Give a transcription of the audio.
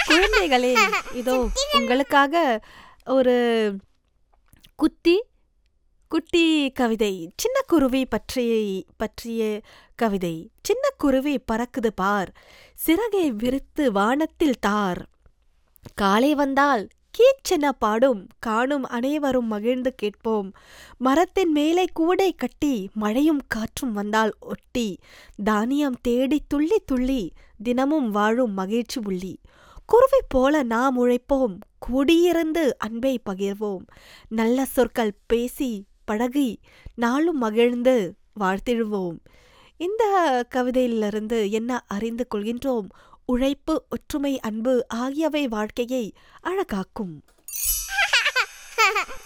குழந்தைகளே இதோ உங்களுக்காக ஒரு குத்தி குட்டி கவிதை சின்ன குருவி பற்றி பற்றிய கவிதை சின்ன குருவி பறக்குது பார் சிறகை விரித்து வானத்தில் தார் காலை வந்தால் கீச்சென பாடும் காணும் அனைவரும் மகிழ்ந்து கேட்போம் மரத்தின் மேலே கூடை கட்டி மழையும் காற்றும் வந்தால் ஒட்டி தானியம் தேடி துள்ளி துள்ளி தினமும் வாழும் மகிழ்ச்சி உள்ளி குருவி போல நாம் உழைப்போம் கூடியிருந்து அன்பை பகிர்வோம் நல்ல சொற்கள் பேசி பழகி நாளும் மகிழ்ந்து வாழ்த்திடுவோம் இந்த கவிதையிலிருந்து என்ன அறிந்து கொள்கின்றோம் உழைப்பு ஒற்றுமை அன்பு ஆகியவை வாழ்க்கையை அழகாக்கும்